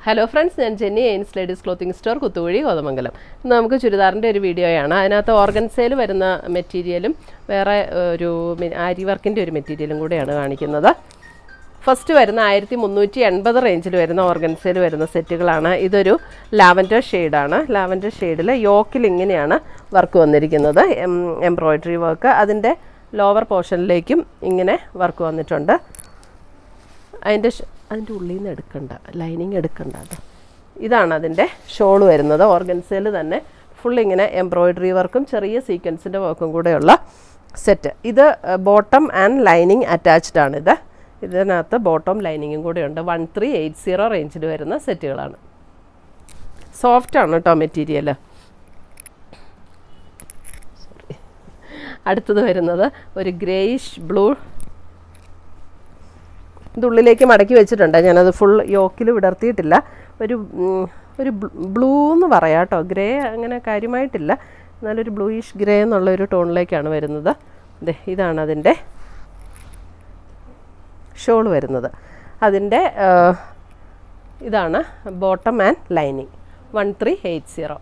hello friends ഞാൻ Jenny എയിൻസ് ladies clothing store Kuthukuzhi Kothamangalam ഇന്ന് നമുക്ക് ചുരിദാറിൻ്റെ ഒരു വീഡിയോയാണ് അതിനകത്ത് ഓർഗൻസയിൽ വരുന്ന മെറ്റീരിയലും വേറെ ഒരു മെ- ആരി വർക്കിൻ്റെ ഒരു മെറ്റീരിയലും കൂടെയാണ് കാണിക്കുന്നത് ഫസ്റ്റ് വരുന്ന ആയിരത്തി മുന്നൂറ്റി എൺപത് റേഞ്ചിൽ വരുന്ന ഓർഗൻസയിൽ വരുന്ന സെറ്റുകളാണ് ഇതൊരു ലാവൻഡർ ഷെയ്ഡാണ് ലാവൻഡർ ഷെയ്ഡിൽ യോക്കിൽ ഇങ്ങനെയാണ് വർക്ക് വന്നിരിക്കുന്നത് എംബ്രോയ്ഡറി വർക്ക് അതിൻ്റെ ലോവർ പോർഷനിലേക്കും ഇങ്ങനെ വർക്ക് വന്നിട്ടുണ്ട് അതിൻ്റെ ഷ- അതിൻ്റെ ഉള്ളിൽ നിന്ന് എടുക്കണ്ട ലൈനിങ് എടുക്കണ്ട കേട്ടോ ഇതാണ് അതിൻ്റെ ഷോൾ വരുന്നത് ഓർഗൻസയിൽ തന്നെ ഫുൾ ഇങ്ങനെ എംബ്രോയ്ഡറി വർക്കും ചെറിയ സീക്വൻസിൻ്റെ വർക്കും കൂടെയുള്ള സെറ്റ് ഇത് ബോട്ടം ആൻഡ് ലൈനിങ് അറ്റാച്ച്ഡ് ആണിത് ഇതിനകത്ത് ബോട്ടം ലൈനിങ്ങും കൂടെ ഉണ്ട് വൺ ത്രീ എയ്റ്റ് സീറോ റേഞ്ചിൽ വരുന്ന സെറ്റുകളാണ് സോഫ്റ്റ് ആണ് കേട്ടോ മെറ്റീരിയൽ അടുത്തത് വരുന്നത് ഒരു ഗ്രേയിഷ് ബ്ലൂ ഇതുള്ളിലേക്ക് മടക്കി വെച്ചിട്ടുണ്ട് ഞാനത് ഫുൾ യോക്കിൽ വിടർത്തിയിട്ടില്ല ഒരു ഉം, ഒരു ബ്ലൂ എന്ന് പറയാം കേട്ടോ ഗ്രേ അങ്ങനെ കാര്യമായിട്ടില്ല എന്നാലൊരു ബ്ലൂയിഷ് ഗ്രേ എന്നുള്ള ഒരു ടോണിലേക്കാണ് വരുന്നത് ദേ ഇതാണ് അതിൻ്റെ ഷോൾ വരുന്നത് അതിൻ്റെ ആ, ഇതാണ് bottom and lining one three eight zero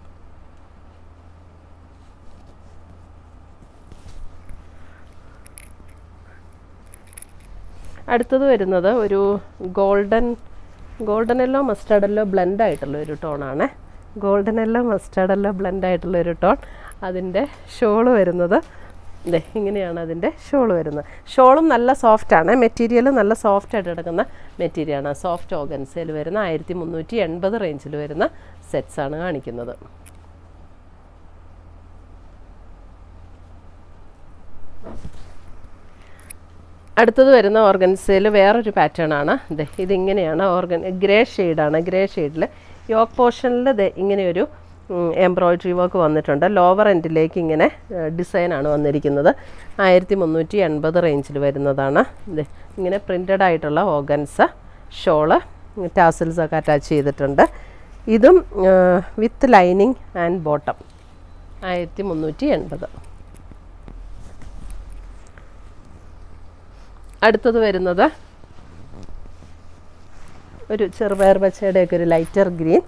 അടുത്തത് വരുന്നത് ഒരു golden golden yellow mustard yellow blend ആയിട്ടുള്ള ഒരു ടോണാണ് golden yellow mustard yellow blend ആയിട്ടുള്ള ഒരു ടോൺ അതിൻ്റെ ഷോള് വരുന്നത് ദേ ഇങ്ങനെയാണ് അതിൻ്റെ ഷോൾ വരുന്നത് ഷോളും നല്ല സോഫ്റ്റാണ് മെറ്റീരിയൽ നല്ല സോഫ്റ്റ് ആയിട്ട് കിടക്കുന്ന മെറ്റീരിയലാണ് സോഫ്റ്റ് ഓർഗൻസയിൽ വരുന്ന ആയിരത്തി മുന്നൂറ്റി എൺപത് റേഞ്ചിൽ വരുന്ന സെറ്റ്സാണ് കാണിക്കുന്നത് അടുത്തത് വരുന്ന ഓർഗൻസയിൽ വേറൊരു പാറ്റേൺ ആണ് ദേ ഇതിങ്ങനെയാണ് ഓർഗൻ ഗ്രേ ഷെയ്ഡാണ് ഗ്രേ ഷെയ്ഡിൽ യോക്ക് പോർഷനിൽ ദേ ഇങ്ങനെയൊരു എംബ്രോയ്ഡറി വർക്ക് വന്നിട്ടുണ്ട് ലോവർ എൻഡിലേക്ക് ഇങ്ങനെ ഡിസൈനാണ് വന്നിരിക്കുന്നത് ആയിരത്തി മുന്നൂറ്റി എൺപത് റേഞ്ചിൽ വരുന്നതാണ് ദേ ഇങ്ങനെ പ്രിൻ്റഡ് ആയിട്ടുള്ള ഓർഗൻസ് ഷോള് ടാസിൽസ് ഒക്കെ അറ്റാച്ച് ചെയ്തിട്ടുണ്ട് ഇതും വിത്ത് ലൈനിങ് ആൻഡ് ബോട്ടം ആയിരത്തി മുന്നൂറ്റി എൺപത് അടുത്തത് വരുന്നത് ഒരു ചെറുപയർ പച്ചയുടെയൊക്കെ ഒരു ലൈറ്റർ ഗ്രീൻ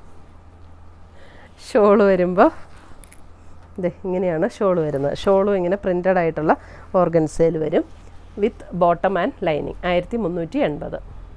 ഷോള് വരുമ്പോൾ ഇത് ഇങ്ങനെയാണ് ഷോള് വരുന്നത് ഷോളും ഇങ്ങനെ പ്രിൻ്റഡ് ആയിട്ടുള്ള ഓർഗൻസയിൽ വരും വിത്ത് ബോട്ടം ആൻഡ് ലൈനിങ് ആയിരത്തി മുന്നൂറ്റി എൺപത്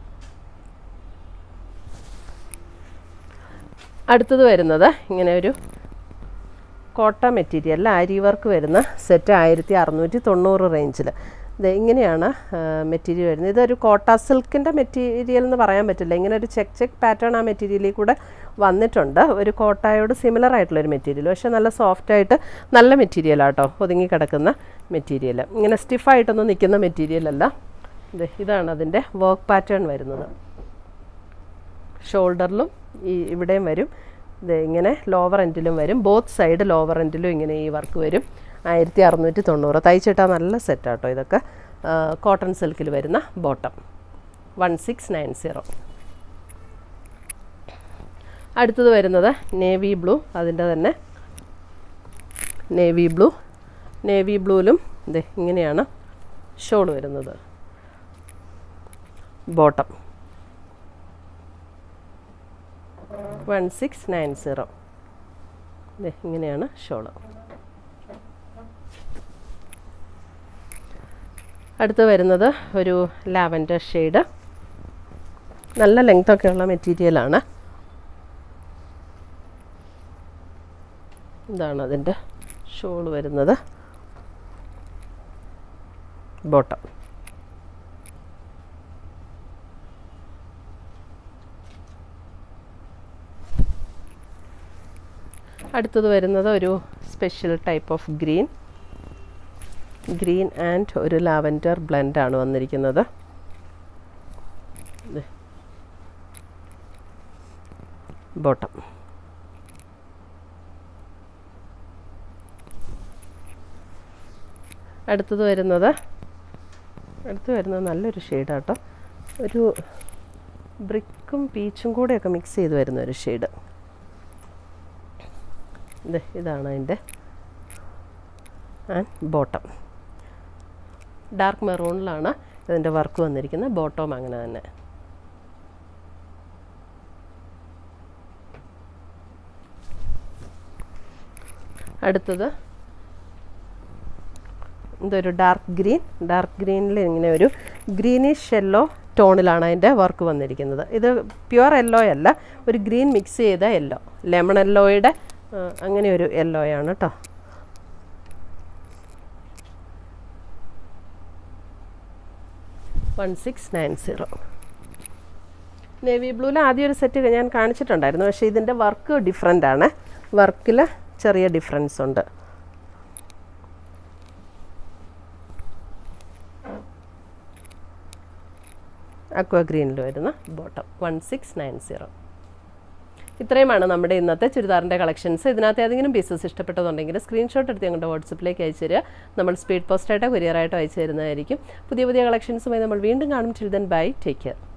അടുത്തത് വരുന്നത് ഇങ്ങനെ ഒരു കോട്ട മെറ്റീരിയലിൽ ആരി വർക്ക് വരുന്ന സെറ്റ് ആയിരത്തി അറുന്നൂറ്റി തൊണ്ണൂറ് റേഞ്ചിൽ ഇത് ഇങ്ങനെയാണ് മെറ്റീരിയൽ വരുന്നത് ഇതൊരു കോട്ട സിൽക്കിൻ്റെ മെറ്റീരിയൽ എന്ന് പറയാൻ പറ്റില്ല ഇങ്ങനെ ഒരു ചെക്ക് ചെക്ക് പാറ്റേൺ ആ മെറ്റീരിയലിൽ കൂടെ വന്നിട്ടുണ്ട് ഒരു കോട്ടയോട് സിമിലർ ആയിട്ടുള്ള ഒരു മെറ്റീരിയൽ പക്ഷേ നല്ല സോഫ്റ്റ് ആയിട്ട് നല്ല മെറ്റീരിയലാട്ടോ ഒതുങ്ങി കിടക്കുന്ന മെറ്റീരിയൽ ഇങ്ങനെ സ്റ്റിഫായിട്ടൊന്നും നിൽക്കുന്ന മെറ്റീരിയലല്ല ഇത് ഇതാണ് അതിൻ്റെ വർക്ക് പാറ്റേൺ വരുന്നത് ഷോൾഡറിലും ഈ ഇവിടെയും വരും ഇത് ഇങ്ങനെ ലോവർ എൻഡിലും വരും ബോത്ത് സൈഡ് ലോവർ എൻഡിലും ഇങ്ങനെ ഈ വർക്ക് വരും ആയിരത്തി അറുന്നൂറ്റി തൊണ്ണൂറ് തയ്ച്ചിട്ടാൽ നല്ല സെറ്റാട്ടോ ഇതൊക്കെ കോട്ടൺ സിൽക്കിൽ വരുന്ന bottom one six nine zero അടുത്തത് വരുന്നത് നേവി ബ്ലൂ അതിൻ്റെ തന്നെ നേവി ബ്ലൂ നേവി ബ്ലൂവിലും ഇത് ഇങ്ങനെയാണ് ഷോൾ വരുന്നത് bottom one six nine zero ഇങ്ങനെയാണ് ഷോള് അടുത്ത് വരുന്നത് ഒരു ലാവൻഡർ ഷെയ്ഡ് നല്ല ലെങ്ത്തൊക്കെ ഉള്ള മെറ്റീരിയലാണ് ഇതാണ് അതിൻ്റെ ഷോൾ വരുന്നത് ബോട്ടം അടുത്തത് വരുന്നത് ഒരു special type of green green and ഒരു ലാവൻഡർ ബ്ലെൻഡാണ് വന്നിരിക്കുന്നത് ബോട്ടം അടുത്തത് വരുന്നത് അടുത്ത് വരുന്നത് നല്ലൊരു ഷെയ്ഡാട്ടോ ഒരു ബ്രിക്കും പീച്ചും കൂടെയൊക്കെ മിക്സ് ചെയ്ത് വരുന്ന ഒരു ഷെയ്ഡ് ഇത് ഇതാണ് അതിൻ്റെ ആൻഡ് ബോട്ടം ഡാർക്ക് മെറൂണിലാണ് ഇതിൻ്റെ വർക്ക് വന്നിരിക്കുന്നത് ബോട്ടം അങ്ങനെ തന്നെ അടുത്തത് ഇതൊരു ഡാർക്ക് ഗ്രീൻ ഡാർക്ക് ഗ്രീനിൽ ഇങ്ങനെ ഒരു ഗ്രീനിഷ് യെല്ലോ ടോണിലാണ് അതിൻ്റെ വർക്ക് വന്നിരിക്കുന്നത് ഇത് പ്യുവർ യെല്ലോ അല്ല ഒരു ഗ്രീൻ മിക്സ് ചെയ്ത യെല്ലോ ലെമൺ യെല്ലോയുടെ അങ്ങനെ ഒരു യെല്ലോയാണ് കേട്ടോ one six nine zero navy ബ്ലൂവിൽ ആദ്യം ഒരു സെറ്റ് ഞാൻ കാണിച്ചിട്ടുണ്ടായിരുന്നു പക്ഷേ ഇതിൻ്റെ വർക്ക് ഡിഫറെൻ്റ് ആണ് വർക്കിൽ ചെറിയ ഡിഫറൻസ് ഉണ്ട് അക്വ ഗ്രീനിൽ വരുന്ന bottom one six nine zero ഇത്രയുമാണ് നമ്മുടെ ഇന്നത്തെ ചുരിദാറിൻ്റെ കളക്ഷൻസ് ഇതിനകത്ത് ഏതെങ്കിലും പീസസ് ഇഷ്ടപ്പെട്ടതുണ്ടെങ്കിൽ സ്ക്രീൻഷോട്ട് എടുത്ത് ഞങ്ങളുടെ വാട്സപ്പിലേക്ക് അയച്ചു തരിക നമ്മൾ സ്പീഡ് പോസ്റ്റായിട്ടോ കൊറിയറായിട്ടോ അയച്ചു തരുന്നതായിരിക്കും പുതിയ പുതിയ കളക്ഷൻസുമായി നമ്മൾ വീണ്ടും കാണും ചിൽഡ്രൻ ബൈ ടേക്ക് കെയർ